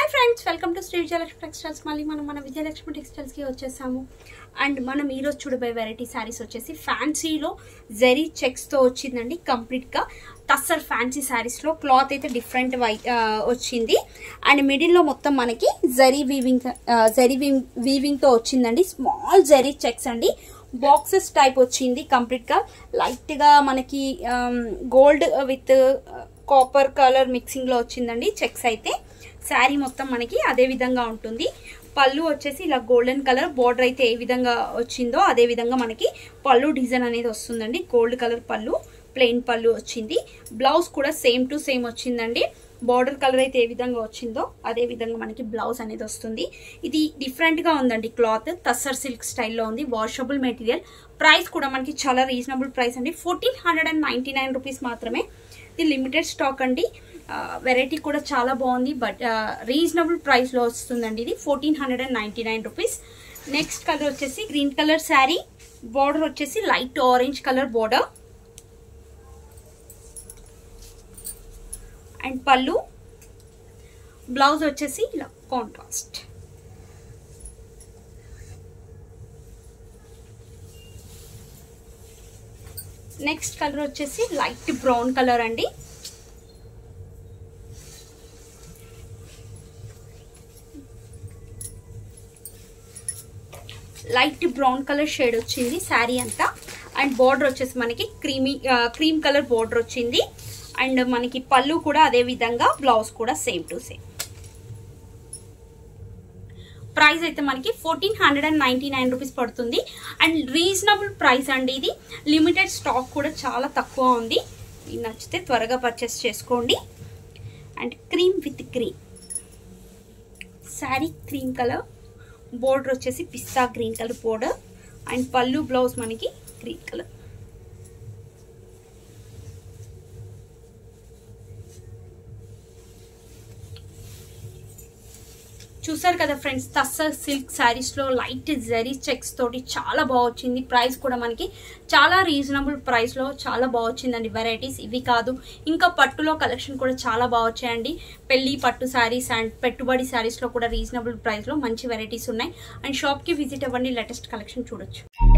friends welcome to Sri Vijayalakshmi textiles మళ్ళీ మనం మన విజయలక్ష్మి టెక్స్టైల్స్కి వచ్చేసాము అండ్ మనం ఈరోజు చూడబోయే వెరైటీ శారీస్ వచ్చేసి ఫ్యాన్సీలో జెరీ చెక్స్తో వచ్చిందండి కంప్లీట్గా టస్సర్ ఫ్యాన్సీ శారీస్లో క్లాత్ అయితే డిఫరెంట్ వై వచ్చింది అండ్ మిడిల్లో మొత్తం మనకి జరీ వీవింగ్ జరీ వీవింగ్తో వచ్చిందండి స్మాల్ జరీ చెక్స్ అండి బాక్సెస్ టైప్ వచ్చింది కంప్లీట్గా లైట్గా మనకి గోల్డ్ విత్ కాపర్ కలర్ మిక్సింగ్లో వచ్చిందండి చెక్స్ అయితే శారీ మొత్తం మనకి అదే విధంగా ఉంటుంది పళ్ళు వచ్చేసి ఇలా గోల్డెన్ కలర్ బార్డర్ అయితే ఏ విధంగా వచ్చిందో అదే విధంగా మనకి పళ్ళు డిజైన్ అనేది వస్తుందండి గోల్డ్ కలర్ పళ్ళు ప్లెయిన్ పళ్ళు వచ్చింది బ్లౌజ్ కూడా సేమ్ టు సేమ్ వచ్చిందండి బార్డర్ కలర్ అయితే ఏ విధంగా వచ్చిందో అదే విధంగా మనకి బ్లౌజ్ అనేది వస్తుంది ఇది డిఫరెంట్గా ఉందండి క్లాత్ తస్సర్ సిల్క్ స్టైల్లో ఉంది వాషబుల్ మెటీరియల్ ప్రైస్ కూడా మనకి చాలా రీజనబుల్ ప్రైస్ అండి fourteen hundred and ninety nine rupees మాత్రమే ఇది లిమిటెడ్ స్టాక్ అండి వెరైటీ కూడా చాలా బాగుంది బట్ రీజనబుల్ ప్రైస్లో వస్తుందండి ఇది fourteen hundred and ninety nine rupees next colour వచ్చేసి గ్రీన్ కలర్ శారీ బార్డర్ వచ్చేసి light orange colour border and పళ్ళు బ్లౌజ్ వచ్చేసి ఇలా కాంట్రాస్ట్ నెక్స్ట్ కలర్ వచ్చేసి లైట్ బ్రౌన్ కలర్ అండి లైట్ బ్రౌన్ కలర్ షేడ్ వచ్చింది శారీ అంతా అండ్ బార్డర్ వచ్చేసి మనకి క్రీమీ క్రీమ్ కలర్ బార్డర్ వచ్చింది అండ్ మనకి పళ్ళు కూడా అదే విధంగా బ్లౌజ్ కూడా సేమ్ టు సేమ్ ప్రైస్ అయితే మనకి fourteen hundred and ninety nine rupees పడుతుంది అండ్ రీజనబుల్ ప్రైస్ అండి ఇది లిమిటెడ్ స్టాక్ కూడా చాలా తక్కువ ఉంది మీకు నచ్చితే త్వరగా పర్చేస్ చేసుకోండి and cream with cream sari cream colour border వచ్చేసి పిస్తా గ్రీన్ కలర్ బోర్డర్ అండ్ పళ్ళు బ్లౌజ్ మనకి గ్రీన్ కలర్ చూసారు కదా ఫ్రెండ్స్ తస్సర్ సిల్క్ శారీస్లో లైట్ జరీ చెక్స్ తోటి చాలా బాగా వచ్చింది ప్రైస్ కూడా మనకి చాలా రీజనబుల్ ప్రైస్లో చాలా బాగా వచ్చిందండి వెరైటీస్ ఇవి కాదు ఇంకా పట్టులో కలెక్షన్ కూడా చాలా బాగా వచ్చాయండి పెళ్లి పట్టు శారీస్ అండ్ పెట్టుబడి శారీస్లో కూడా రీజనబుల్ ప్రైస్లో మంచి వెరైటీస్ ఉన్నాయి అండ్ షాప్కి విజిట్ అవ్వండి లేటెస్ట్ కలెక్షన్ చూడొచ్చు